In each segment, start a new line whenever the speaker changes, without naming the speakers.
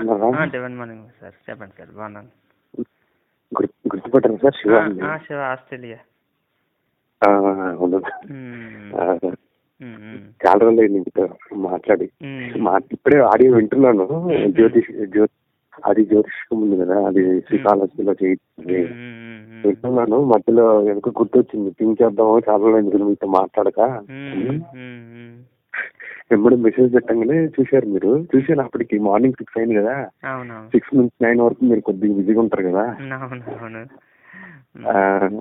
బాగున్నారా
divine morning sir చెప్పండి sir బాగున్నాను
గుర్తు గుర్తుపట్టారు సార్ శివ
ఆ,
అండి.
ఆ, శివ ఆస్ట్రేలియా
ఆ, అవును
మ్మ్.
ఆ,
మ్మ్, మ్మ్.
చాలా రోజులు అయింది మీతో మాట్లాడి
మ్మ్.
మా ఇప్పుడే ఆడియో వింటున్నాను జ్యోతిష్ జ్యోతి అది జ్యోతిష్కం ఉంది కదా అది శ్రీకాళహస్తిలో చేయించింది
మ్మ్, మ్మ్, మ్మ్.
వింటున్నాను మధ్యలో ఎందుకు గుర్తొచ్చింది పింక్ చేద్దాము చాలా రోజులు అయింది కదా మీతో మాట్లాడక
మ్మ్, మ్మ్, మ్మ్.
ఎప్పుడు మెసేజ్ పెట్టంగానే చూశారు మీరు చూసాను అప్పటికి మార్నింగ్ సిక్స్ అయింది కదా
అవునవును
సిక్స్ నుంచి నైన్ వరకు మీరు కొద్దిగా బిజీగా ఉంటారు కదా
అవును అవును
ఆ,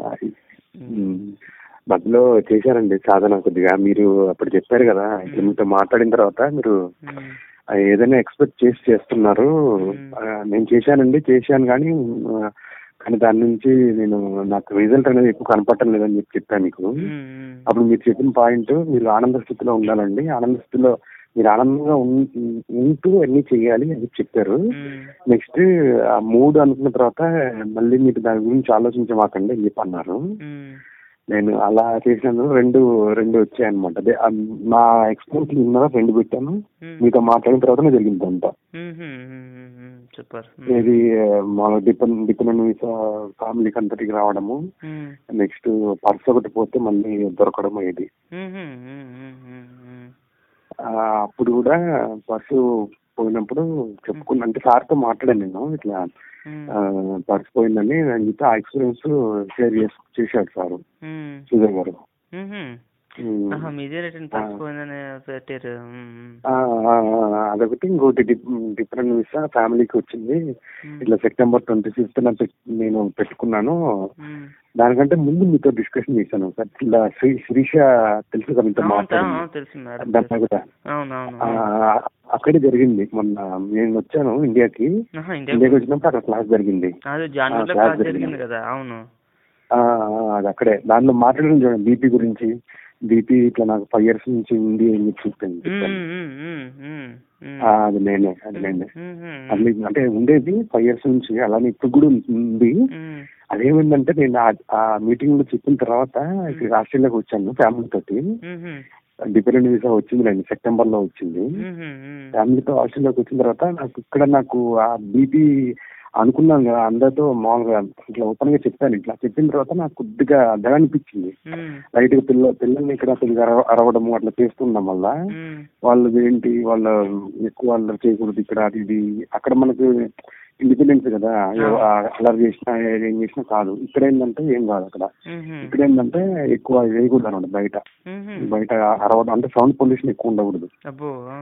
ఉమ్, మధ్యలో చేశారండి సాధన కొద్దిగా మీరు అప్పుడు చెప్పారు కదా ఇట్లా మీతో మాట్లాడిన తర్వాత మీరు
మ్మ్.
ఆ, ఏదైనా ఎక్స్పెక్ట్ చేసి చేస్తున్నారు ఆ, నేను చేశానండి చేశాను కానీ ఆ, కానీ దాని నుంచి నేను నాకు రిజల్ట్ అనేది ఎక్కువ కనపడటం లేదని చెప్పి చెప్పాను మీకు
మ్మ్.
అప్పుడు మీరు చెప్పిన పాయింట్ మీరు ఆనంద స్థితిలో ఉండాలండి ఆనంద స్థితిలో మీరు ఆనందంగా ఉం- ఉంటూ అన్ని చేయాలి అని చెప్పి చెప్పారు
మ్మ్.
నెక్స్ట్ ఆ మూడు అనుకున్న తర్వాత మళ్ళీ మీరు దాని గురించి ఆలోచించమాకండి అని చెప్పి అన్నారు
మ్మ్.
నేను అలా చేసినాను రెండు రెండు వచ్చాయి అనమాట అదే ఆ నా ఎక్స్పీరియన్స్ ఉన్న రెండు పెట్టాను
మ్మ్.
మీతో మాట్లాడిన తర్వాత జరిగింది అంతా
మ్మ్, మ్మ్, మ్మ్, మ్మ్. సూపర్
ఇది మన డిపెండ్ డిపెండెంట్ వీసా ఫ్యామిలీకి అంతటికి రావడము
మ్మ్. నెక్స్ట్
నెక్స్ట్ పర్స్ ఒకటి పోతే మళ్ళీ దొరకడము ఇది
మ్మ్, మ్మ్, మ్మ్, మ్మ్, మ్మ్.
ఆ, అప్పుడు కూడా పర్సు పోయినప్పుడు చెప్పుకున్నా అంటే సార్తో మాట్లాడాను నేను ఇట్లా
మ్మ్.
పర్స్ పోయిందని నేను చెప్తే ఆ ఎక్స్పీరియన్స్ షేర్ చేసి చేశాడు సారు
మ్మ్.
సుజయ్ గారు
మ్మ్.
ఉమ్.
ఆహా, మీదే రిటర్న్ పడిపోయిందని పెట్టారు మ్మ్.
ఆ, ఆ, ఆ, అదొకటి ఇంకోటి డిఫరెంట్ వీసా ఫ్యామిలీకి వచ్చింది
మ్మ్.
ఇట్లా సెప్టెంబర్ ట్వంటీ ఫిఫ్త్ నేను పెట్టుకున్నాను
మ్మ్.
దానికంటే ముందు మీతో డిస్కషన్ చేశాను సార్ ఇట్లా శ్రీ శిరీష తెలుసు కదా మీతో
అవును సార్,
మాట్లాడింది
అవును, తెలుసు మేడం
దాని కూడా
అవును అవును
ఆ, అక్కడే జరిగింది మొన్న నేను వచ్చాను ఇండియాకి
ఆహా, ఇండియా
ఇండియాకి వచ్చినప్పుడు అక్కడ క్లాస్ జరిగింది
అదే జనవరిలో
ఆ, క్లాస్
క్లాస్
జరిగింది.
జరిగింది కదా అవును
ఆ, ఆ, అది అక్కడే దాంట్లో మాట్లాడడం చూడండి బీపీ గురించి బీపీ ఇట్లా నాకు ఫైవ్ ఇయర్స్ నుంచి ఉంది అని చెప్పి చెప్పింది
మ్మ్,
చెప్పాను.
మ్మ్, మ్మ్, మ్మ్, మ్మ్.
ఆ, అది నేనే అది నేనే
మ్మ్, మ్మ్,
అది అంటే ఉండేది ఫైవ్ ఇయర్స్ నుంచి అలానే ఇప్పుడు కూడా ఉంది
మ్మ్.
అదేమైందంటే నేను ఆ- ఆ మీటింగ్ లో చెప్పిన తర్వాత ఇక్కడ ఆస్ట్రేలియాకి వచ్చాను ఫ్యామిలీ తోటి
మ్మ్, మ్మ్.
డిపెండెంట్ వీసా వచ్చింది నేను సెప్టెంబర్ లో వచ్చింది
మ్మ్, మ్మ్.
ఫ్యామిలీతో ఆస్ట్రేలియాకి వచ్చిన తర్వాత నాకు ఇక్కడ నాకు ఆ బీపీ అనుకున్నాను కదా అందరితో మామూలుగా ఇట్లా ఓపెన్ గా చెప్పాను ఇట్లా చెప్పిన తర్వాత నాకు కొద్దిగా దడ అనిపించింది
మ్మ్.
లైట్ గా పిల్ల పిల్లల్ని ఇక్కడ కొద్దిగా అరవ అరవడము అట్లా చేస్తున్నాం వల్ల
మ్మ్.
వాళ్ళు ఏంటి వాళ్ళ ఎక్కువ అల్లరి చేయకూడదు ఇక్కడ అది ఇది అక్కడ మనకు ఇండిపెండెన్స్ కదా ఎవ- ఆ అల్లరి చేసినా ఏం చేసినా కాదు ఇక్కడ ఏంటంటే ఏం కాదు అక్కడ
మ్మ్.
ఇక్కడ ఏంటంటే ఎక్కువ వేయకూడదు అనమాట బయట
మ్మ్.
బయట అరవడం అంటే సౌండ్ పొల్యూషన్ ఎక్కువ ఉండకూడదు
అబ్బో ఆ.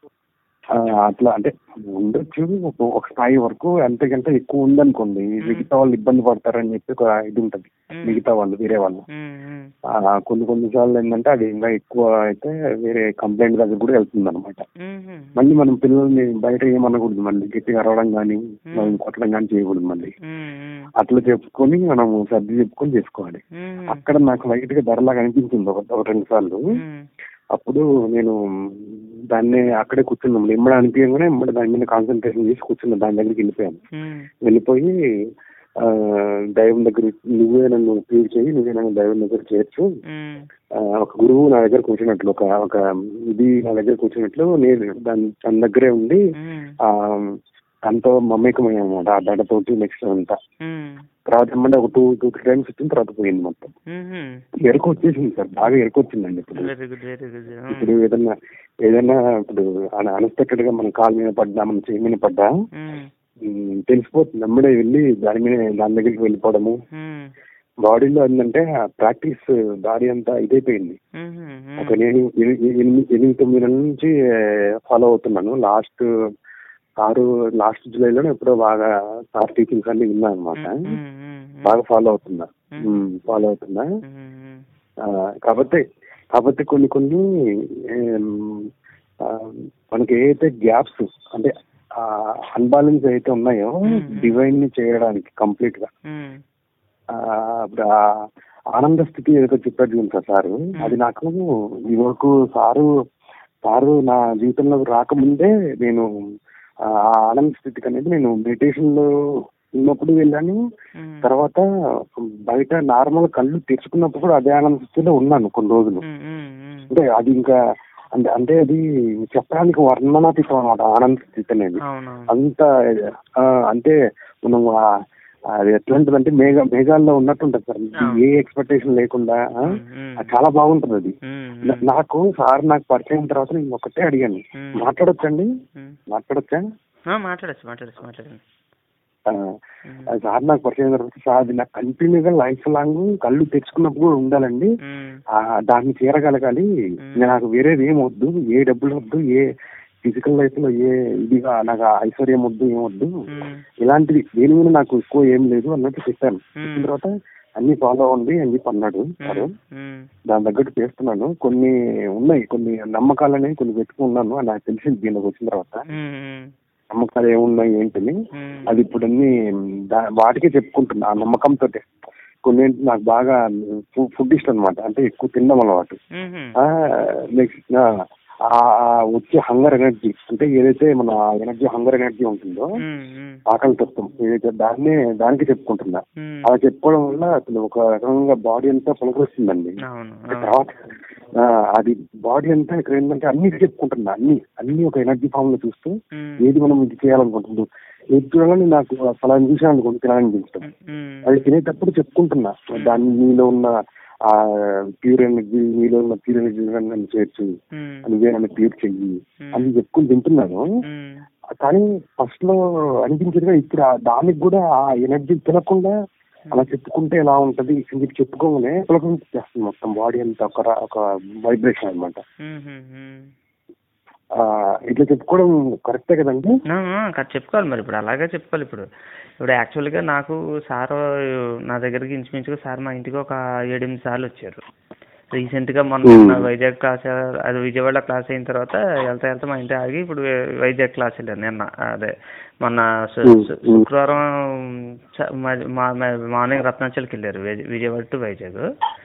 ఆ, అట్లా అంటే ఉండొచ్చు ఒక- ఒక స్థాయి వరకు అంతకంటే ఎక్కువ ఉందనుకోండి మిగతా వాళ్ళు ఇబ్బంది పడతారని చెప్పి ఒక ఇది ఉంటది
మ్మ్.
మిగతా వాళ్ళు వేరే వాళ్ళు
మ్మ్, మ్మ్.
ఆ, కొన్ని కొన్ని సార్లు ఏంటంటే అది ఇంకా ఎక్కువ అయితే వేరే కంప్లైంట్ దగ్గర కూడా వెళ్తుంది అనమాట
మ్మ్.
మళ్ళీ మనం పిల్లల్ని బయట ఏమనకూడదు మళ్ళీ గట్టిగా అరవడం కానీ మనం కొట్టడం కానీ చేయకూడదు మళ్ళీ
మ్మ్.
అట్లా చెప్పుకొని మనం సర్ది చెప్పుకొని చేసుకోవాలి
మ్మ్.
అక్కడ నాకు లైట్ గా ధరలాగా అనిపించింది ఒక ఒక రెండు సార్లు
మ్మ్.
అప్పుడు నేను దాన్ని అక్కడే కూర్చున్నాం ఇమ్మడి అనిపించగానే ఇమ్మడి దాని మీద కాన్సన్ట్రేషన్ చేసి కూర్చున్నా దాని దగ్గరికి వెళ్ళిపోయాను
మ్మ్.
వెళ్ళిపోయి ఆ, దైవం దగ్గర నువ్వే నన్ను ప్లీజ్ చేయి నువ్వే నన్ను దైవం దగ్గర చేర్చు
మ్మ్.
ఆ, ఒక గురువు నా దగ్గర కూర్చున్నట్లు ఒక ఒక ఇది నా దగ్గర కూర్చున్నట్లు నేను దాని తన దగ్గరే ఉండి
మ్మ్.
ఆ తనతో మమేకమయ్యాను అనమాట ఆ దడతోటి నెక్స్ట్ అంతా
మ్మ్.
తర్వాత ఏమంటే ఒక టూ టూ త్రీ టైమ్స్ వచ్చిన తర్వాత పోయింది మొత్తం
మ్మ్.
ఎరుకు వచ్చేసింది సార్ బాగా ఎరుకు వచ్చిందండి ఇప్పుడు
వెరీ గుడ్ వెరీ గుడ్
ఇప్పుడు ఏదన్నా ఏదైనా ఇప్పుడు అన్ఎక్స్పెక్టెడ్ గా మన కాలు మీద పడ్డా మన చేయి మీద పడ్డా
మ్మ్.
ఉమ్, తెలిసిపోతుంది వెంబడే వెళ్ళి దాని మీద దాని దగ్గరికి వెళ్ళిపోవడము
మ్మ్.
బాడీలో ఏంటంటే బాడీ బాడీ అంతా ఇదైపోయింది
మ్మ్.
ఒక నేను ఎని- ఎనిమిది ఎనిమిది తొమ్మిది నెలల నుంచి ఫాలో అవుతున్నాను లాస్ట్ ఆరు లాస్ట్ జూలైలోనే ఎప్పుడో బాగా సార్ టీచింగ్స్ అన్ని విన్నాను అనమాట
మ్మ్. మ్మ్.
బాగా ఫాలో అవుతున్నా ఫాలో అవుతున్నా
మ్మ్.
ఆ, కాబట్టి కాబట్టి కొన్ని కొన్ని ఏం, ఆ, మనకి ఏదైతే గ్యాప్స్ అంటే అన్బాలెన్స్ అయితే ఉన్నాయో డివైన్ ని చేయడానికి కంప్లీట్ గా
మ్మ్.
ఆ, ఇప్పుడు ఆ ఆనంద స్థితి ఏదైతే చెప్పాడు చూడండి సార్ సారు అది నాకు ఈ వరకు సారు సారు నా జీవితంలో రాకముందే నేను ఆ ఆనంద స్థితికి అనేది నేను మెడిటేషన్ లో ఉన్నప్పుడు వెళ్ళాను
మ్మ్.
తర్వాత బయట నార్మల్ కళ్ళు తెరుచుకున్నప్పుడు కూడా అదే ఆనంద స్థితిలో ఉన్నాను కొన్ని రోజులు
మ్మ్. మ్మ్. మ్మ్.
అంటే అది ఇంకా అంటే అంటే అది చెప్పడానికి వర్ణనాతీతం అనమాట ఆనంద స్థితి అనేది
అవునవును
అంత ఆ, అంటే మనం ఆ- అది ఎట్లాంటిదంటే మేఘ మేఘాల్లో ఉన్నట్టు ఉంటుంది సార్
అవును.
ఏ ఎక్స్పెక్టేషన్ లేకుండా ఆ,
ఉమ్, ఉమ్,
అది చాలా బాగుంటుంది అది
ఉమ్,
నా- నాకు సార్ నాకు పరిచయం అయిన తర్వాత నేను ఒకటే అడిగాను
ఉమ్,
మాట్లాడొచ్చండి
ఉమ్.
మాట్లాడొచ్చా
ఆ, మాట్లాడచ్చు మాట్లాడచ్చు మాట్లాడండి
ఆ,
ఉమ్,
అది సార్ నాకు పరిచయం అయిన తర్వాత సార్ అది నాకు కంటిన్యూగా లైఫ్ లాంగ్ కళ్ళు తెచ్చుకున్నప్పుడు కూడా ఉండాలండి
ఉమ్,
ఆ, దాన్ని చేరగలగాలి
మ్మ్.
నాకు వేరేది ఏం వద్దు ఏ డబ్బులు వద్దు ఏ ఫిజికల్ లైఫ్ లో ఏ ఇదిగా నాకు ఆ ఐశ్వర్యం వద్దు ఏం వద్దు
ఉమ్,
ఇలాంటిది దేని మీద నాకు ఎక్కువ ఏం లేదు అన్నట్టు చెప్పాను
మ్మ్.
చెప్పిన తర్వాత అన్ని ఫాలో అవ్వండి అని చెప్పి అన్నాడు సారు
ఉమ్, ఉమ్,
దాని తగ్గట్టు చేస్తున్నాను కొన్ని ఉన్నాయి కొన్ని నమ్మకాలని కొన్ని పెట్టుకున్నాను అని నాకు తెలిసింది దీనిలోకి వచ్చిన తర్వాత
ఉమ్, ఉమ్,
నమ్మకాలు ఏమున్నాయి ఏంటని
ఉమ్,
అది ఇప్పుడు అన్ని దా- వాటికే చెప్పుకుంటున్నా ఆ నమ్మకంతో కొన్ని ఏంటి నాకు బాగా ఫుడ్ ఇష్టం అనమాట అంటే ఎక్కువ తినడం అలవాటు
ఉమ్,
నెక్స్ట్ వచ్చే హంగర్ ఎనర్జీ అంటే ఏదైతే మన ఎనర్జీ హంగర్ ఎనర్జీ ఉంటుందో
ఉమ్, ఉమ్,
ఆకలి తత్వం ఏదైతే దాన్నే దానికి చెప్పుకుంటున్నా
ఉమ్.
అలా చెప్పుకోవడం వల్ల అసలు ఒక రకంగా బాడీ అంతా పులకొస్తుందండి
అవును
అంటే
అవును
తర్వాత ఆ, అది బాడీ అంతా ఇక్కడ ఏంటంటే అన్ని చెప్పుకుంటున్నా అన్ని అన్ని ఒక ఎనర్జీ ఫామ్ లో చూస్తూ
ఉమ్,
ఏది మనం ఇది చేయాలనుకుంటుందో ఏది చూడాలని నాకు అసలు చూసాను అనుకోండి తినాలనిపించడం
ఉమ్,
అది తినేటప్పుడు చెప్పుకుంటున్నా దాని మీలో ఉన్న ఆ ప్యూర్ ఎనర్జీ మీలో ఉన్న ప్యూర్ ఎనర్జీ నన్ను చేర్చు
ఉమ్,
నువ్వే నన్ను ప్యూర్ చెయ్యి
ఉమ్,
అని చెప్పుకుని తింటున్నాను
ఉమ్,
కానీ ఫస్ట్ లో అనిపించదుగా ఇప్పుడు ఆ దానికి కూడా ఆ ఎనర్జీ తినకుండా అలా చెప్పుకుంటే ఎలా ఉంటది అని చెప్పి చెప్పుకోగానే పులకం చేస్తుంది మొత్తం బాడీ అంతా ఒక ర- ఒక వైబ్రేషన్ అనమాట
ఉమ్, ఉమ్, ఉమ్.
ఇట్లా చెప్పుకోవడం కరెక్టే కదండి
ఆ, ఆ, క- చెప్పుకోవాలి మరి ఇప్పుడు అలాగే చెప్పుకోవాలి ఇప్పుడు ఇప్పుడు యాక్చువల్గా నాకు సార్ నా దగ్గరికి ఇంచుమించుగా సార్ మా ఇంటికి ఒక ఏడెనిమిది సార్లు వచ్చారు రీసెంట్గా మొన్న
Hmm.
మొన్న వైజాగ్ క్లాస్ అది విజయవాడ క్లాస్ అయిన తర్వాత వెళ్తా వెళ్తా మా ఇంటి ఆగి ఇప్పుడు వై- వైజాగ్ క్లాస్ వెళ్ళాను నిన్న అదే మొన్న శు-
Hmm.
శు-
Hmm.
శుక్రవారం చ- మ- మా- మా- మార్నింగ్ రత్నాచల్కి వెళ్ళారు విజ- విజయవాడ టు వైజాగ్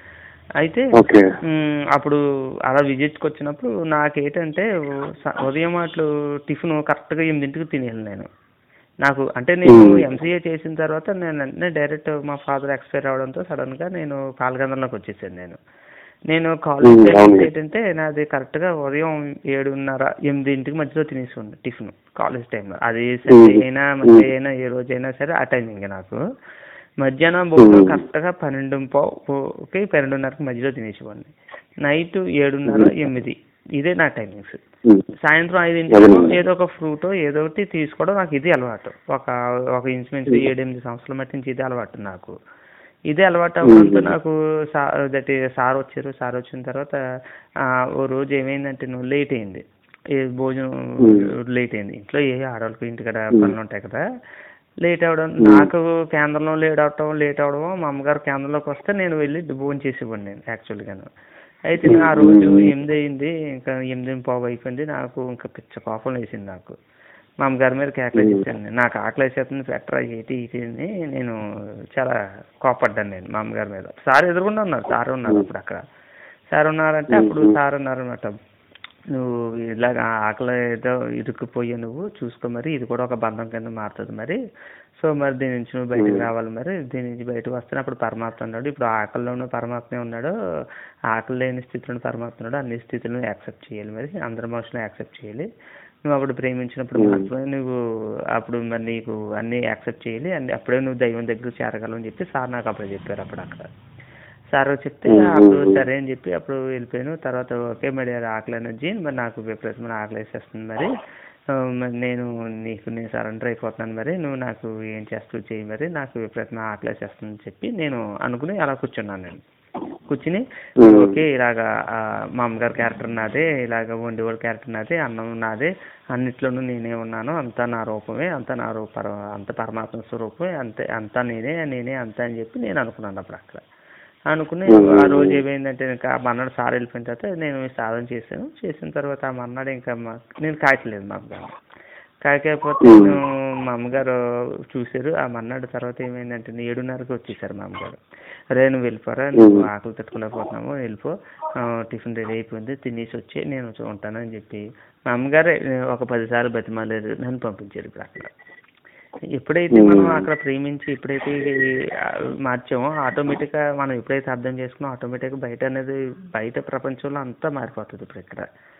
అయితే
ఓకే
మ్, అప్పుడు అలా విజిట్కి వచ్చినప్పుడు నాకేంటంటే స- ఉదయం అట్లు టిఫిన్ కరెక్ట్గా ఎనిమిదింటికి తినేయాలి నేను నాకు అంటే నేను
మ్.
ఎంసీఏ చేసిన తర్వాత నేను వెంటనే డైరెక్ట్ మా ఫాదర్ ఎక్స్పైర్ అవడంతో సడన్గా నేను పాలగంధంలోకి వచ్చేసాను నేను నేను కాలేజ్
మ్,
టైం
అవును.
ఏంటంటే నాది కరెక్ట్గా ఉదయం ఏడున్నర ఎనిమిదింటికి మధ్యలో తినేసి టిఫిన్ కాలేజ్ టైంలో అది సండే
మ్.
అయినా మండే అయినా ఏ రోజైనా సరే ఆ టైమింగ్ నాకు మధ్యాహ్నం భోజనం కరెక్ట్గా పన్నెండు పావుకి పన్నెండున్నరకి మధ్యలో తినేసేవాడిని నైట్ ఏడున్నర ఎనిమిది ఇదే నా టైమింగ్స్ సాయంత్రం ఐదింటికి
అదేనండి.
ఏదో ఒక ఫ్రూట్ ఏదో ఒకటి తీసుకోవడం నాకు ఇది అలవాటు ఒక ఒక ఇంచుమించు ఏడెనిమిది సంవత్సరాల మట్టి నుంచి ఇదే అలవాటు నాకు ఇదే అలవాటు అవ్వడంతో నాకు సా దట్ సార్ వచ్చారు సార్ వచ్చిన తర్వాత ఆ, ఓ రోజు ఏమైందంటే నువ్వు లేట్ అయింది ఏ భోజనం లేట్ అయింది ఇంట్లో ఏ ఆడవాళ్ళకి ఇంటికాడ పనులు ఉంటాయి కదా లేట్ అవడం నాకు కేంద్రంలో లేట్ అవడం లేట్ అవడం మా అమ్మగారు కేంద్రంలోకి వస్తే నేను వెళ్ళి భోజనం చేసేవాడిని నేను యాక్చువల్గాను అయితే నేను ఆ రోజు ఎనిమిది అయింది ఇంకా ఎనిమిది పావు అయిపోయింది నాకు ఇంకా పిచ్చ కోపం వేసింది నాకు మా అమ్మగారి మీద కేకలు చేశాను నేను నాకు ఆకలి వేసేస్తుంది పెట్టరా ఏంటి ఇది అని నేను చాలా కోపడ్డాను నేను మా అమ్మగారి మీద సార్ ఎదురుగుండా ఉన్నారు సార్ ఉన్నారు అప్పుడు అక్కడ సార్ ఉన్నారంటే అప్పుడు సార్ ఉన్నారు అనమాట నువ్వు ఇలాగ ఆకలి ఏదో ఇరుక్కుపోయి నువ్వు చూసుకో మరి ఇది కూడా ఒక బంధం కింద మారుతుంది మరి సో మరి దీని నుంచి నువ్వు బయటకు రావాలి మరి దీని నుంచి బయటకు వస్తే అప్పుడు పరమాత్మ ఉన్నాడు ఇప్పుడు ఆకలిలోనూ పరమాత్మే ఉన్నాడు ఆకలి లేని స్థితిలో పరమాత్మ ఉన్నాడు అన్ని స్థితులను యాక్సెప్ట్ చేయాలి మరి అందరి మనుషులను యాక్సెప్ట్ చేయాలి నువ్వు అప్పుడు ప్రేమించినప్పుడు మాత్రమే నువ్వు అప్పుడు మరి నీకు అన్ని యాక్సెప్ట్ చేయాలి అన్ని అప్పుడే నువ్వు దైవం దగ్గర చేరగలవు అని చెప్పి సార్ నాకు అప్పుడు చెప్పారు అప్పుడు అక్కడ సార్ చెప్తే అప్పుడు సరే అని చెప్పి అప్పుడు వెళ్ళిపోయాను తర్వాత ఓకే మరి అది ఆకలి ఎనర్జీ మరి నాకు విపరీతమైన ఆకలి వేసేస్తుంది మరి ఆ, మరి నేను నీకు నేను సరెండర్ అయిపోతున్నాను మరి నువ్వు నాకు ఏం చేస్తావు చేయి మరి నాకు విపరీతమైన ఆకలి వేసేస్తుంది అని చెప్పి నేను అనుకుని అలా కూర్చున్నాను నేను కూర్చుని ఓకే ఇలాగా ఆ, మా అమ్మగారి క్యారెక్టర్ నాదే ఇలాగ వండివాడి క్యారెక్టర్ నాదే అన్నం నాదే అన్నిట్లోనూ నేనే ఉన్నాను అంతా నా రూపమే అంతా నా రూప అంత పరమాత్మ స్వరూపమే అంతే అంతా నేనే నేనే అంతా అని చెప్పి నేను అనుకున్నాను అప్పుడు అక్కడ అనుకుని ఆ రోజు ఏమైందంటే ఇంకా ఆ మర్నాడు సార్ వెళ్ళిపోయిన తర్వాత నేను సాధన చేశాను చేసిన తర్వాత ఆ మర్నాడు ఇంకా మా నేను కాయట్లేదు మా అమ్మగారు కాయకపోతే నేను మా అమ్మగారు చూశారు ఆ మర్నాడు తర్వాత ఏమైందంటే నేను ఏడున్నరకి వచ్చేసారు మా అమ్మగారు అరే నువ్వు వెళ్ళిపోరా నువ్వు ఆకలి తట్టుకోలేకపోతున్నావు వెళ్ళిపో ఆ, టిఫిన్ రెడీ అయిపోయింది తినేసి వచ్చి నేను వచ్చి ఉంటాను అని చెప్పి మా అమ్మగారే ఒక పదిసార్లు బతిమాలేరు నన్ను పంపించారు ఇప్పుడు అక్కడ ఎప్పుడైతే మనం అక్కడ ప్రేమించి ఎప్పుడైతే ఇది, ఆ, మార్చామో ఆటోమేటిక్గా మనం ఎప్పుడైతే అర్థం చేసుకున్నామో ఆటోమేటిక్గా బయట అనేది బయట ప్రపంచంలో అంతా మారిపోతుంది ఇప్పుడు ఇక్కడ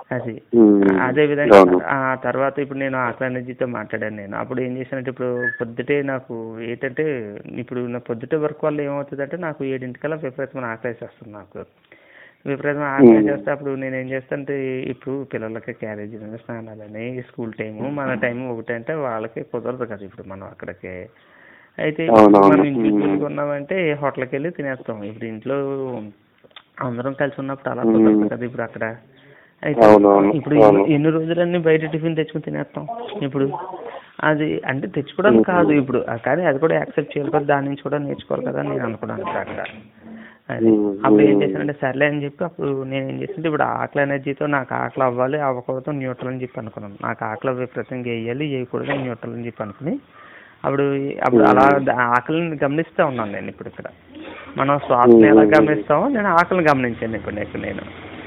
అది
ఉమ్.
అదే విధంగా
అవును.
ఆ తర్వాత ఇప్పుడు నేను ఆకలి ఎనర్జీతో మాట్లాడాను నేను అప్పుడు ఏం చేశానంటే ఇప్పుడు పొద్దుటే నాకు ఏంటంటే ఇప్పుడు నా పొద్దుటే వర్క్ వల్ల ఏమవుతుందంటే నాకు ఏడింటికల్లా విపరీతమైన ఆకలి వేసేస్తుంది నాకు విపరీతమైన ఆకలి
Hmm.
చేస్తే అప్పుడు నేను ఏం చేస్తానంటే ఇప్పుడు పిల్లలకి క్యారేజీ స్నానాలని స్కూల్ టైము మన టైం ఒకటి అంటే వాళ్ళకి కుదరదు కదా ఇప్పుడు మనం అక్కడికి అయితే
అవునవును.
మనం ఇంట్లో
Hmm.
చూసుకున్నామంటే హోటల్కి వెళ్ళి తినేస్తాం ఇప్పుడు ఇంట్లో అందరం కలిసి ఉన్నప్పుడు అలా
Hmm.
కుదరదు కదా ఇప్పుడు అక్కడ అయితే
అవునవును.
ఇప్పుడు
అవును.
ఎన్ని- ఎన్ని రోజులన్నీ బయట టిఫిన్ తెచ్చుకుని తినేస్తాం ఇప్పుడు అది అంటే తెచ్చుకోవడానికి కాదు ఇప్పుడు ఆ కానీ అది కూడా యాక్సెప్ట్ చేయాలి కదా దాని నుంచి కూడా నేర్చుకోవాలి కదా అని నేను అనుకున్నాను ఇప్పుడు అక్కడ అది
Hmm.
అప్పుడు ఏం
Hmm.
చేశానంటే సర్లే అని చెప్పి అప్పుడు నేను ఏం చేసింటే ఇప్పుడు ఆకలి ఎనర్జీతో నాకు ఆకలి అవ్వాలి అవ్వకూడదు న్యూట్రల్ అని చెప్పి అనుకున్నాను నాకు ఆకలి విపరీతంగా వేయాలి వేయకూడదు న్యూట్రల్ అని చెప్పి అనుకుని అప్పుడు అప్పుడు
Hmm.
అలా ద- ఆకలిని గమనిస్తూ ఉన్నాను నేను ఇప్పుడు ఇక్కడ మనం శ్వాసని ఎలా
Hmm.
గమనిస్తామో నేను ఆకలిని గమనించాను ఇప్పుడు నేను నేను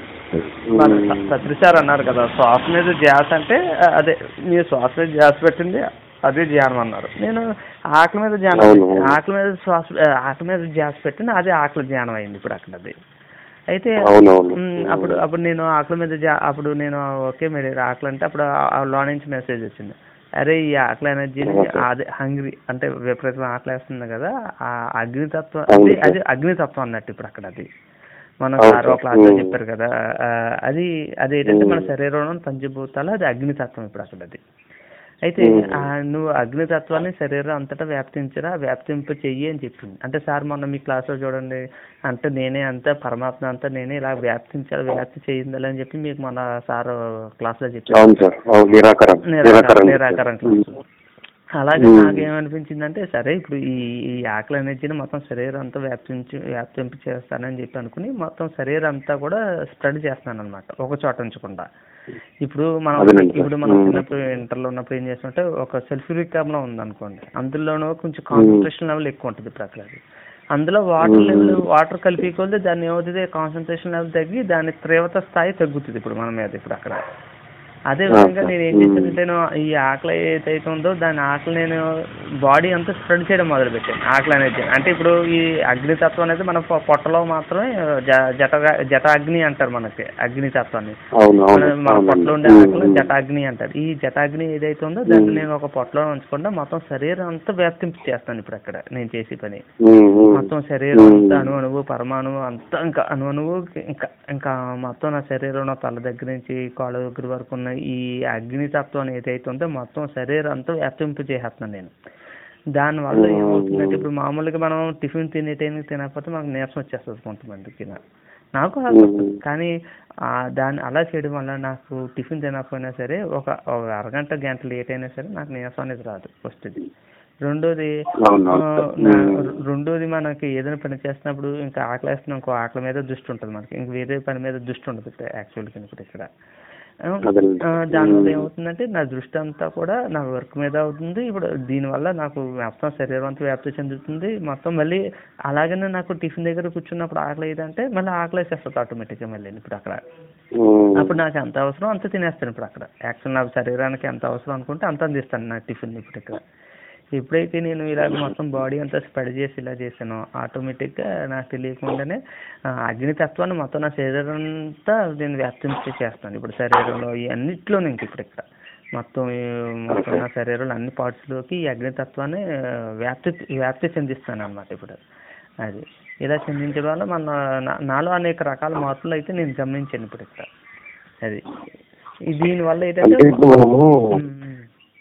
మన
ఉమ్.
స- సత్రి సార్ అన్నారు కదా శ్వాస మీద ధ్యాస అంటే ఆ, అదే మీరు శ్వాస మీద ధ్యాస పెట్టింది అదే ధ్యానం అన్నారు నేను ఆకలి మీద ధ్యానం
అవును.
పెట్టి- ఆకలి మీద శ్వాస ఆ, ఆకలి మీద ధ్యాస పెట్టింది అదే ఆకలి ధ్యానం అయింది ఇప్పుడు అక్కడ అది అయితే
అవునవును.
మ్, అప్పుడు అప్పుడు నేను ఆకలి మీద ధ్యా- అప్పుడు నేను ఓకే మీరు ఆకలి అంటే అప్పుడు ఆ- ఆ లో నుంచి మెసేజ్ వచ్చింది అరే ఈ ఆకలి ఎనర్జీని
ఓకే.
అదే హంగ్రీ అంటే విపరీతం ఆకలి వేస్తుంది కదా ఆ అగ్నితత్వం
అవును
అది
సార్.
అది అగ్నితత్వం అన్నట్టు ఇప్పుడు అక్కడ అది మన
అవును
సార్
సార్.
క్లాస్ లో
మ్.
చెప్పారు కదా ఆ, అది అది ఏంటంటే మన
మ్.
శరీరంలో పంచభూతాలు అది అగ్నితత్వం ఇప్పుడు అక్కడ అది అయితే
మ్.
ఆ, నువ్వు అగ్నితత్వాన్ని శరీరం అంతటా వ్యాప్తించరా వ్యాప్తింప చెయ్యి అని చెప్పింది అంటే సార్ మొన్న మీ క్లాస్లో చూడండి అంటే నేనే అంతా పరమాత్మ అంతా నేనే ఇలా వ్యాప్తించాలి వ్యాప్తి చేయిందాలి అని చెప్పి మీకు మన సార్ క్లాస్లో చెప్పారు
అవును సార్ అవును నిరాకరణ
నిరాకరణ
నిరాకరణ
నిరాకరణ
ఉమ్.
క్లాసు అలాగే
మ్మ్.
నాకేమనిపించిందంటే సరే ఇప్పుడు ఈ ఈ ఆకలి ఎనర్జీని మొత్తం శరీరం అంతా వ్యాప్తించి వ్యాప్తింప చేస్తానని చెప్పి అనుకుని మొత్తం శరీరం అంతా కూడా స్ప్రెడ్ చేస్తున్నాను అనమాట ఒక చోట ఉంచకుండా ఇప్పుడు మనం
అదేనండి సార్.
ఇప్పుడు మనం
మ్మ్.
చిన్నప్పుడు ఇంటర్లో ఉన్నప్పుడు ఏం చేస్తుంటే ఒక సెల్ఫ్ రికామ్లో ఉందనుకోండి అందులోనూ కొంచెం కాన్సన్ట్రేషన్ లెవెల్ ఎక్కువ ఉంటుంది ఇప్పుడు అక్కడ అది. అందులో వాటర్
మ్మ్.
లెవెల్ వాటర్ కలిపి కొద్ది దాన్ని ఏమవుతుంది కాన్సన్ట్రేషన్ లెవెల్ తగ్గి దాని తీవ్రత స్థాయి తగ్గుతుంది ఇప్పుడు మన మీద ఇప్పుడు అక్కడ అదే
ఆ,
విధంగా
సార్.
నేను ఏం
మ్మ్.
చేశానంటే నేను ఈ ఆకలి ఏదైతే ఉందో దాని ఆకలి నేను బాడీ అంతా స్ప్రెడ్ చేయడం మొదలు పెట్టాను ఆకలి అనేది అంటే ఇప్పుడు ఈ అగ్నితత్వం అనేది మన పొ- పొట్టలో మాత్రమే జ- జట జట అగ్ని అంటారు మనకి అగ్నితత్వాన్ని
అవును అవును
మన మన
అవునండి.
పొట్టలో ఉండే
ఉమ్,
ఆకలి
ఉమ్.
జటాగ్ని అంటారు ఈ జటాగ్ని ఏదైతే ఉందో దాన్ని
మ్మ్.
నేను ఒక పొట్టలో ఉంచకుండా మొత్తం శరీరం అంతా వ్యాప్తింపు చేస్తాను ఇప్పుడు అక్కడ నేను చేసే పని
ఉమ్, ఉమ్.
మొత్తం శరీరం
ఉమ్.
అంతా అణు అణువు పరమాణువు అంతా ఇంకా అణు అణువు ఇంకా ఇంకా మొత్తం నా శరీరం నా తల దగ్గర నుంచి కాళ్ళ దగ్గర వరకు ఉన్న ఈ అగ్నితత్వం ఏదైతే ఉందో మొత్తం శరీరం అంతా వ్యాప్తింపు చేసేస్తున్నాను నేను దానివల్ల
ఉమ్.
ఏమవుతుందంటే ఇప్పుడు మామూలుగా మనం టిఫిన్ తినే టైంకి తినకపోతే మనకు నీరసం వచ్చేస్తుంది కొంతమందికి నా- నాకు అలాగే వస్తుంది
ఉమ్.
కానీ ఆ దాన్ని అలా చేయడం వల్ల నాకు టిఫిన్ తినకపోయినా సరే ఒక ఒక అరగంట గంట లేట్ అయినా సరే నాకు నీరసం అనేది రాదు వస్తుంది రెండోది
అవును,
ఆ,
అవును.
నా-
ఉమ్.
రెండోది మనకి ఏదైనా పని చేస్తున్నప్పుడు ఇంకా ఆకలి వేస్తున్నాం ఇంకో ఆకలి మీద దృష్టి ఉంటుంది మనకి ఇంక వేరే పని మీద దృష్టి ఉండదు ఇక్కడ యాక్చువల్గా ఇప్పుడు ఇక్కడ ఆ,
అదేనండి.
ఆ, దానివల్ల
ఉమ్.
ఏమవుతుందంటే నా దృష్టి అంతా కూడా నా వర్క్ మీద అవుతుంది ఇప్పుడు దీనివల్ల నాకు మొత్తం శరీరం అంతా వ్యాప్తి చెందుతుంది మొత్తం మళ్ళీ అలాగనే నాకు టిఫిన్ దగ్గర కూర్చున్నప్పుడు ఆకలి అయ్యిందంటే మళ్ళీ ఆకలి వేసేస్తుంది ఆటోమేటిక్గా మళ్ళీ ఇప్పుడు అక్కడ
ఉమ్.
అప్పుడు నాకు ఎంత అవసరం అంత తినేస్తాను ఇప్పుడు అక్కడ యాక్చువల్ నాకు శరీరానికి ఎంత అవసరం అనుకుంటే అంత అందిస్తాను నా టిఫిన్ ఇప్పుడు ఇక్కడ ఎప్పుడైతే నేను ఇలాగ మొత్తం బాడీ అంతా స్ప్రెడ్ చేసి ఇలా చేశానో ఆటోమేటిక్గా నాకు తెలియకుండానే ఆ, అగ్నితత్వాన్ని మొత్తం నా శరీరం అంతా నేను వ్యాప్తించి చేస్తాను ఇప్పుడు శరీరంలో ఈ అన్నిట్లో ఇంక ఇప్పుడు ఇక్కడ మొత్తం ఈ మొత్తం నా శరీరంలో అన్ని పార్ట్స్లోకి ఈ అగ్నితత్వాన్ని ఆ, వ్యాప్తి వ్యాప్తి చెందిస్తాను అన్నమాట ఇప్పుడు అది ఇలా చెందించడం వల్ల మన నా- నాలో అనేక రకాల మార్పులు అయితే నేను గమనించాను ఇప్పుడు ఇక్కడ అది ఈ దీనివల్ల
అంటే
ఏంటంటే
ఇప్పుడు మనము
ఉమ్, ఉమ్.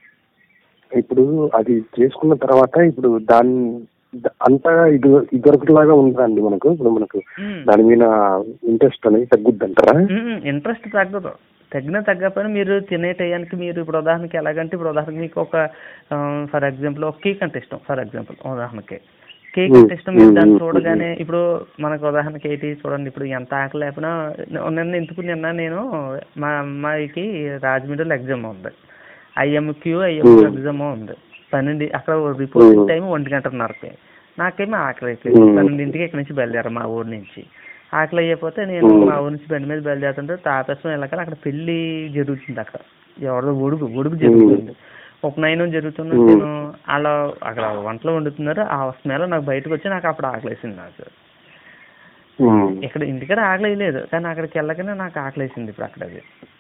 ఇప్పుడు అది చేసుకున్న తర్వాత ఇప్పుడు దాని ద- అంతా ఇది ఇదివరకులాగా ఉంటుందండి మనకు ఇప్పుడు మనకు
మ్మ్.
దాని మీద ఇంట్రెస్ట్ అనేది తగ్గుద్ది అంటారా
ఇంట్రెస్ట్ తగ్గదు తగ్గినా తగ్గకపోయినా మీరు తినే టయానికి మీరు ఇప్పుడు ఉదాహరణకి ఎలాగంటే ఇప్పుడు ఉదాహరణకి మీకు ఒక ఫర్ ఎగ్జాంపుల్ ఒక కేక్ అంటే ఇష్టం ఫర్ ఎగ్జాంపుల్ ఉదాహరణకి కేక్
మ్మ్.
అంటే ఇష్టం మీరు దాన్ని
మ్మ్.
చూడగానే ఇప్పుడు మనకు ఉదాహరణకి ఏంటి చూడండి ఇప్పుడు ఎంత ఆకలి లేకపోయినా నిన్న ఎందుకు నిన్న నేను మా అమ్మాయికి రాజమండ్రిలో ఎగ్జామ్ ఉంది ఐఎంక్యూ ఐఎంక్యూ
మ్మ్.
ఎగ్జామ్ ఉంది పన్నెండు అక్కడ రిపోర్టింగ్
మ్మ్.
టైం ఒంటి గంటన్నరకి నాకేమో ఆకలి అయిపోయింది
మ్మ్.
పన్నెండింటికి ఇక్కడ నుంచి బయలుదేరా మా ఊరు నుంచి ఆకలి అయిపోతే నేను
మ్మ్.
మా ఊరు నుంచి బండి మీద బయలుదేరుతుంటే తాపేసం వెళ్ళక అక్కడ పెళ్లి జరుగుతుంది అక్కడ ఎవరిదో ఒడుగు ఒడుగు జరుగుతుంది ఒక నైన్ జరుగుతుంది
మ్మ్.
నేను అలా అక్కడ వంటలు వండుతున్నారు ఆ స్మెల్ నాకు బయటకు వచ్చి నాకు అప్పుడు ఆకలేసింది నాకు
ఉమ్.
ఇక్కడ ఇంటికాడ ఆకలి లేదు కానీ అక్కడికి వెళ్ళకనే నాకు ఆకలేసింది ఇప్పుడు అక్కడ అది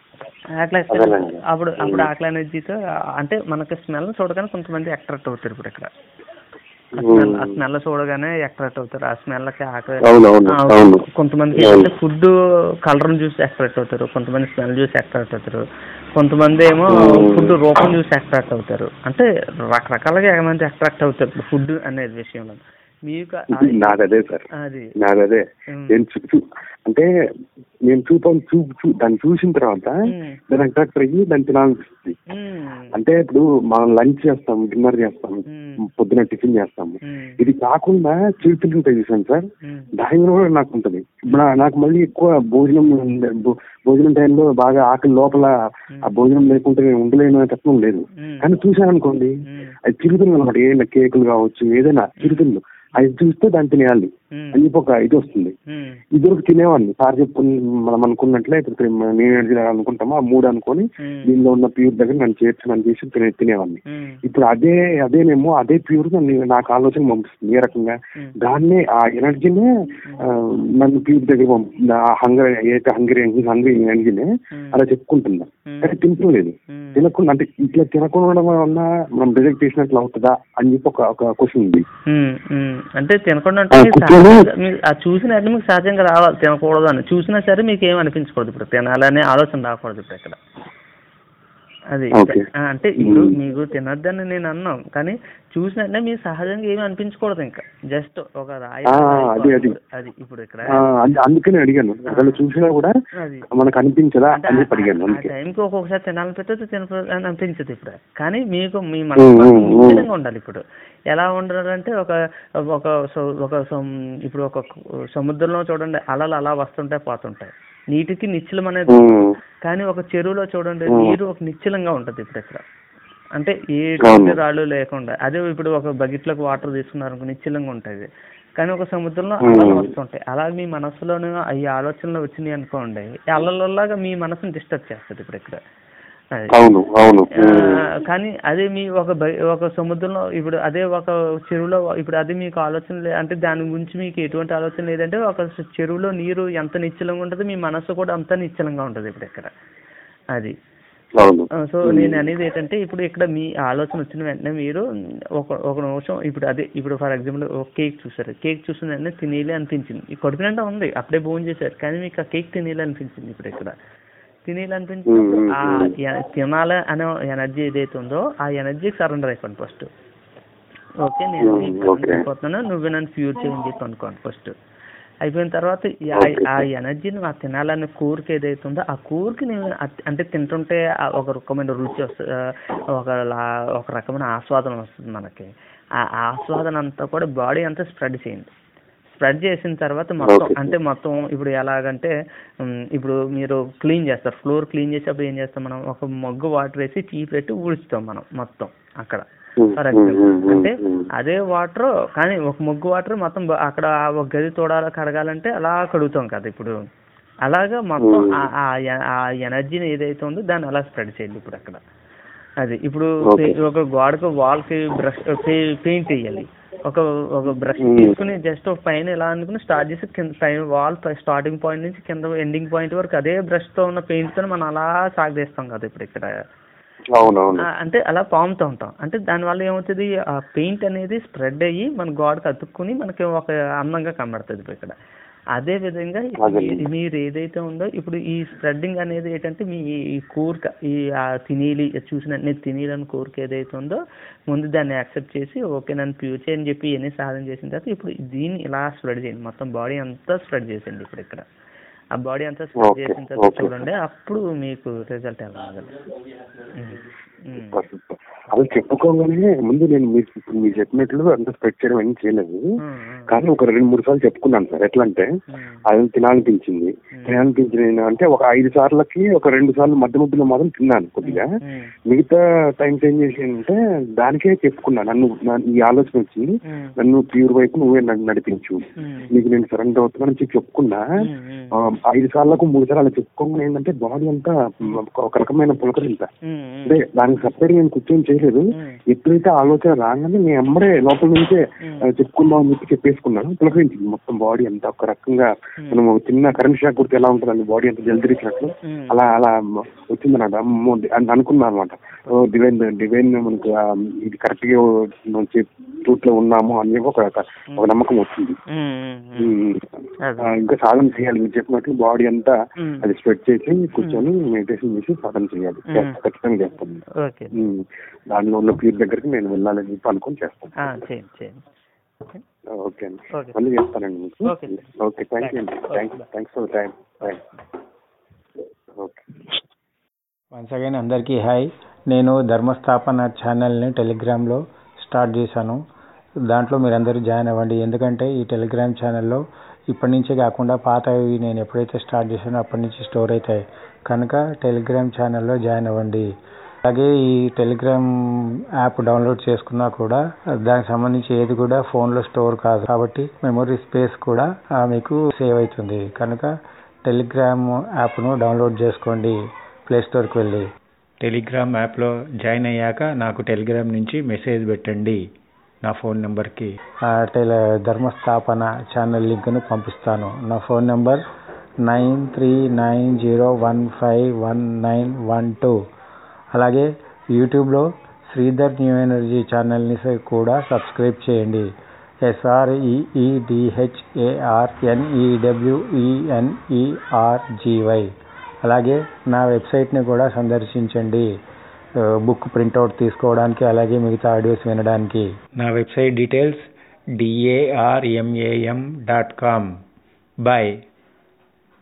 ఆకలి
అదేలేండి.
అప్పుడు అప్పుడు ఆకలి ఎనర్జీతో అంటే మనకి స్మెల్ చూడగానే కొంతమంది అట్రాక్ట్ అవుతారు ఇప్పుడు ఇక్కడ ఆ స్మెల్ ఆ స్మెల్ చూడగానే అట్రాక్ట్ అవుతారు ఆ స్మెల్కి ఆకలి
అవునవును
ఆ,
అవును
కొంతమంది
అవును.
ఫుడ్ కలర్ చూసి అట్రాక్ట్ అవుతారు కొంతమంది స్మెల్ చూసి అట్రాక్ట్ అవుతారు కొంతమంది ఏమో
Hmm.
ఫుడ్ రూపం చూసి అట్రాక్ట్ అవుతారు అంటే రకరకాలుగా మంది అట్రాక్ట్ అవుతారు ఫుడ్ అనేది విషయంలో మీకు ఆ-
నాది అదే సార్
అది
నాది అదే
ఉమ్.
నేను చూ చూ- అంటే నేను చూపాను చూ చూ దాన్ని చూసిన తర్వాత
ఉమ్.
దాని అట్రాక్ట్ అయ్యి దాన్ని తినాలనిపిస్తుంది
ఉమ్.
అంటే ఇప్పుడు మనం లంచ్ చేస్తాం డిన్నర్ చేస్తాం
ఉమ్.
పొద్దున టిఫిన్ చేస్తాము
ఉమ్.
ఇది కాకుండా చిరుతిళ్ళు ఉంటాయి చూసాను సార్
ఉమ్.
దానిలో కూడా నాకు ఉంటుంది ఇప్పుడు నా- నాకు మళ్ళీ ఎక్కువ భోజనం ఉండే- భో- భోజనం టైంలో బాగా ఆకలి లోపల ఆ భోజనం లేకుంటే నేను ఉండలేను అనే తత్వం లేదు
ఉమ్.
కానీ చూశాను అనుకోండి
ఉమ్.
అది చిరుతిళ్ళు అనమాట ఏదైనా కేకులు కావచ్చు ఏదైనా చిరుతిళ్ళు అది చూస్తే దాన్ని తినేయాలి
ఉమ్.
అని చెప్పి ఒక ఇది వస్తుంది
ఉమ్.
ఇద్దరు తినేవాడిని సార్ చెప్పుకుని మనం అనుకున్నట్లే ఇప్పుడు నేను ఎనర్జీ అనుకుంటామో ఆ మూడు అనుకొని
ఉమ్.
దీనిలో ఉన్న ప్యూర్ దగ్గర నన్ను చేర్చి నన్ను చేసి తినే తినేవాడిని
ఉమ్.
ఇప్పుడు అదే అదేనేమో అదే ప్యూర్ నన్ను నాకు ఆలోచన పంపిస్తుంది ఏ రకంగా
ఉమ్.
దాన్నే ఆ ఎనర్జీనే ఆ, నన్ను ప్యూర్ దగ్గర పంపుతుంది ఆ హంగర్ ఏదైతే హంగరీ హంగరీ ఎనర్జీనే
ఉమ్.
అలా చెప్పుకుంటున్నా
ఉమ్.
కానీ తింటలేదు
ఉమ్.
తినకుండా అంటే ఇట్లా తినకుండా వల్ల మనం రిజెక్ట్ చేసినట్లు అవుతుందా అని చెప్పి ఒక ఒక క్వశ్చన్ ఉంది
ఉమ్, ఉమ్. అంటే తినకుండా అంటే
ఆ,
మీకు
కూర్చొని-
సహజంగా- మీరు ఆ చూసిన అన్ని మీకు సహజంగా రావాలి తినకూడదు అని చూసినా సరే మీకు ఏం అనిపించకూడదు ఇప్పుడు తినాలనే ఆలోచన రాకూడదు ఇప్పుడు ఇక్కడ అది
Okay.
ఆ, అంటే ఇప్పుడు
ఉమ్.
మీకు తినొద్దని నేను అన్నాం కానీ చూసిన వెంటనే మీకు సహజంగా ఏమీ అనిపించకూడదు ఇంకా జస్ట్ ఒక రాయి
ఆ,
రాయి
అది, అది.
అది ఇప్పుడు ఇక్కడ
ఆ, అందు- అందుకనే అడిగాను ఒకవేళ చూసినా కూడా
అది
మనకు అనిపించదా
అంటే
అని
ఆ-
చెప్పి అడిగాను
ఆ
అందుకే
టైంకి ఒక్కొక్కసారి తినాలనిపిస్తుంది తినకూడదు అని అనిపించదు ఇప్పుడు కానీ మీకు మీ మనసు
ఉమ్,
మాత్రం
ఉమ్, ఉమ్.
నిశ్చలంగా ఉండాలి ఇప్పుడు ఎలా ఉండాలంటే ఒక ఒక స- ఒక సమ్- ఇప్పుడు ఒక సముద్రంలో చూడండి అలలు అలా వస్తుంటాయి పోతుంటాయి నీటికి నిశ్చలం అనేది
ఉమ్,
కానీ ఒక చెరువులో చూడండి
ఉమ్.
నీరు ఒక నిశ్చలంగా ఉంటది ఇప్పుడు ఇక్కడ అంటే ఏ
అవును.
రాళ్ళు లేకుండా అదే ఇప్పుడు ఒక బకెట్లోకి వాటర్ తీసుకున్నారు అనుకో నిశ్చలంగా ఉంటుంది కానీ ఒక సముద్రంలో
ఉమ్.
అలలు వస్తుంటాయి అలా మీ మనసులోనే ఈ ఆలోచనలు వచ్చినాయి అనుకోండి ఈ అలలలాగా మీ మనసుని డిస్టర్బ్ చేస్తుంది ఇప్పుడు ఇక్కడ అది.
అవును అవును
ఆ,
ఉమ్,
కానీ అదే మీ ఒక బ- ఒక సముద్రంలో ఇప్పుడు అదే ఒక చెరువులో ఇప్పుడు అది మీకు ఆలోచన లే అంటే దాని గురించి మీకు ఎటువంటి ఆలోచన లేదంటే ఒక చెరువులో నీరు ఎంత నిశ్చలంగా ఉంటుంది మీ మనసు కూడా అంత నిశ్చలంగా ఉంటుంది ఇప్పుడు ఇక్కడ అది
అవును
ఆ, సో నేను అనేది ఏంటంటే ఇప్పుడు ఇక్కడ మీ ఆలోచన వచ్చిన వెంటనే మీరు ఒక ఒక నిమిషం ఇప్పుడు అదే ఇప్పుడు ఫర్ ఎగ్జాంపుల్ ఒక కేక్ చూసారు కేక్ చూసిన వెంటనే తినేలే అనిపించింది ఈ కడుపు నిండా ఉంది అప్పుడే భోజనం చేశారు కానీ మీకు ఆ కేక్ తినేలే అనిపించింది ఇప్పుడు ఇక్కడ తినేలే అనిపించినప్పుడు
మ్మ్,
ఆ
మ్మ్.
ఎ- తినాలి అనే ఎనర్జీ ఏదైతే ఉందో ఆ ఎనర్జీకి సరెండర్ అయిపోండి ఫస్ట్ ఓకే నేను
మ్మ్,
నీకు
ఓకే.
అయిపోతున్నాను నువ్వు నన్ను ఫ్యూర్ చేయని చెప్పి అనుకోండి ఫస్ట్ అయిపోయిన తర్వాత ఈ- ఆ-
ఓకే,
ఆ
సార్.
ఎనర్జీని ఆ తినాలనే కోరిక ఏదైతే ఉందో ఆ కోరిక నేను అట్- అంటే తింటుంటే ఆ ఒక రకమైన రుచి వస్తుంది ఒక లా- ఒక రకమైన ఆస్వాదన వస్తుంది మనకి ఆ ఆస్వాదన అంతా కూడా బాడీ అంతా స్ప్రెడ్ చేయండి స్ప్రెడ్ చేసిన తర్వాత మొత్తం
ఓకే.
అంటే మొత్తం ఇప్పుడు ఎలాగంటే ఉమ్, ఇప్పుడు మీరు క్లీన్ చేస్తారు ఫ్లోర్ క్లీన్ చేసేటప్పుడు ఏం చేస్తాం మనం ఒక మగ్గు వాటర్ వేసి చీ పెట్టి ఊడుస్తాం మనం మొత్తం అక్కడ
ఉమ్,
ఫర్
ఉమ్,
ఎగ్జాంపుల్
ఉమ్, ఉమ్,
అంటే
ఉమ్.
అదే వాటర్ కానీ ఒక ముగ్గు వాటర్ మొత్తం బ- అక్కడ ఒక గది తోడాలి కడగాలంటే అలా కడుగుతాం కదా ఇప్పుడు అలాగా మొత్తం
Hmm.
ఆ- ఆ ఎ- ఆ ఎనర్జీని ఏదైతే ఉందో దాన్ని అలా స్ప్రెడ్ చేయండి ఇప్పుడు అక్కడ అది ఇప్పుడు
Okay.
పే- ఒక గోడకు వాల్ కి బ్రష్ పెయింట్ వేయాలి ఒక ఒక బ్రష్
Hmm.
తీసుకుని జస్ట్ పైన ఇలా అనుకుని స్టార్ట్ చేసి కింద పైన వాల్ స్టార్టింగ్ పాయింట్ నుంచి కింద ఎండింగ్ పాయింట్ వరకు అదే బ్రష్ తో ఉన్న పెయింట్ తో మనం అలా సాగదీస్తాం కదా ఇప్పుడు ఇక్కడ
అవును అవును
ఆ, అంటే అలా పాముతూ ఉంటాం అంటే దానివల్ల ఏమవుతుంది ఆ పెయింట్ అనేది స్ప్రెడ్ అయ్యి మన గోడకు అతుక్కుని మనకి ఒక అందంగా కనబడుతుంది ఇప్పుడు ఇక్కడ అదే విధంగా ఇప్పుడు
అదే.
మీ- మీరు ఏదైతే ఉందో ఇప్పుడు ఈ స్ప్రెడ్డింగ్ అనేది ఏంటంటే మీ ఈ కోరిక ఈ ఆ తినేలి చూసిన నేను తినేయాలని కోరిక ఏదైతే ఉందో ముందు దాన్ని యాక్సెప్ట్ చేసి ఓకే నన్ను ప్యూర్ చేయని చెప్పి ఎన్ని సాధన చేసిన తర్వాత ఇప్పుడు దీన్ని ఇలా స్ప్రెడ్ చేయండి మొత్తం బాడీ అంతా స్ప్రెడ్ చేసేయండి ఇప్పుడు ఇక్కడ ఆ బాడీ అంతా స్ప్రెడ్
Okay,
చేసిన తర్వాత
okay.
చూడండి అప్పుడు మీకు రిజల్ట్ ఎలా ఉంది ఉమ్, ఉమ్.
Super, super. అది చెప్పుకోగానే ముందు నేను మీరు ఇప్పుడు మీరు చెప్పినట్లు అంత స్ప్రెడ్ చేయడం ఏం చేయలేదు
ఉమ్, ఉమ్.
కానీ ఒక రెండు మూడు సార్లు చెప్పుకున్నాను సార్ ఎట్లా అంటే
ఉమ్.
అది తినాలనిపించింది తినాలనిపించింది అంటే ఒక ఐదు సార్లకి ఒక రెండు సార్లు మధ్య మధ్యలో మాత్రం తిన్నాను కొద్దిగా
ఉమ్.
మిగతా టైమ్స్ ఏం చేసిందంటే దానికే చెప్పుకున్నాను నన్ను నా- ఈ ఆలోచన వచ్చింది
ఉమ్.
నన్ను ప్యూర్ వైపు నువ్వే నన్ను నడిపించు
ఉమ్.
నీకు నేను సరెండర్ అవుతున్నానని చెప్పి చెప్పుకున్నా
ఉమ్. ఉమ్.
ఆ, ఐదు సార్లకు మూడు సార్లు అలా చెప్పుకోగానే ఏంటంటే బాడీ అంతా ఒక- ఒక రకమైన పులకరింత
ఉమ్. ఉమ్.
అంటే దాని దానికి సపరేట్ నేను కూర్చొని చేయలేదు
ఉమ్.
ఎప్పుడైతే ఆలోచన రాగానే నేను అమ్మడే లోపల నుంచే
ఉమ్.
ఆ, చెప్పుకుందాం అని చెప్పి చెప్పేసుకున్నాను పులకరించింది మొత్తం బాడీ అంతా ఒక రకంగా
ఉమ్.
మనం ఒక చిన్న కరెంట్ షాక్ కొడితే ఎలా ఉంటుందండి బాడీ అంతా జల్దిరిచ్చినట్లు
ఉమ్.
అలా అలా వచ్చింది అనమాట అమ్మో అని అనుకున్నాను అనమాట ఓ డివైన్ డివైన్ మనకు ఆ, ఇది కరెక్ట్ గా మంచి రూట్ లో ఉన్నాము అని చెప్పి ఒక ఒక నమ్మకం వచ్చింది
ఉమ్, ఉమ్, ఉమ్.
ఉమ్.
అదే.
ఆ, ఇంకా సాధన చేయాలి మీరు చెప్పినట్టు బాడీ అంతా
ఉమ్.
అది స్ప్రెడ్ చేసి కూర్చొని మెడిటేషన్ చేసి సాధన చేయాలి
ఉమ్.
చేస్తా, ఖచ్చితంగా చేస్తాను
ఓకే
ఉమ్. దానిలో ఉన్న పీర్ దగ్గరికి నేను వెళ్ళాలని చెప్పి అనుకుని చేస్తాను
ఆ, చేయండి చేయండి
ఓకే అండి
ఓకే.
మళ్ళీ చేస్తానండి మీకు
ఓకే.
ఓకే థ్యాంక్ యూ అండి thank thanks for time okay
once again అందరికీ హాయ్ నేను ధర్మస్థాపన ఛానల్ని టెలిగ్రామ్లో స్టార్ట్ చేశాను దాంట్లో మీరందరూ జాయిన్ అవ్వండి ఎందుకంటే ఈ టెలిగ్రామ్ ఛానల్లో ఇప్పటి నుంచే కాకుండా పాతవి నేను ఎప్పుడైతే స్టార్ట్ చేశానో అప్పటి నుంచి స్టోర్ అవుతాయి కనుక టెలిగ్రామ్ ఛానల్లో జాయిన్ అవ్వండి అలాగే ఈ టెలిగ్రామ్ యాప్ డౌన్లోడ్ చేసుకున్నా కూడా దానికి సంబంధించి ఏది కూడా ఫోన్లో స్టోర్ కాదు కాబట్టి మెమొరీ స్పేస్ కూడా ఆ, మీకు సేవ్ అవుతుంది కనుక టెలిగ్రామ్ యాప్ను డౌన్లోడ్ చేసుకోండి ప్లే స్టోర్కి వెళ్ళి టెలిగ్రామ్ యాప్లో జాయిన్ అయ్యాక నాకు టెలిగ్రామ్ నుంచి మెసేజ్ పెట్టండి నా ఫోన్ నెంబర్కి టెల ధర్మస్థాపన ఛానల్ లింక్ను పంపిస్తాను నా phone number nine three nine zero one five one nine one two అలాగే యూట్యూబ్లో శ్రీధర్ న్యూ ఎనర్జీ ఛానల్ని స- కూడా సబ్స్క్రైబ్ చేయండి ఎస్ఆర్ఈఈడిహెచ్ఏఆర్ ఎన్ఈడబ్ల్యూఈఎన్ఈఆర్జీవై అలాగే నా వెబ్సైట్ని కూడా సందర్శించండి ఆ, బుక్ ప్రింట్అవుట్ తీసుకోవడానికి అలాగే మిగతా ఆడియోస్ వినడానికి నా website details D A R M A M dot com bye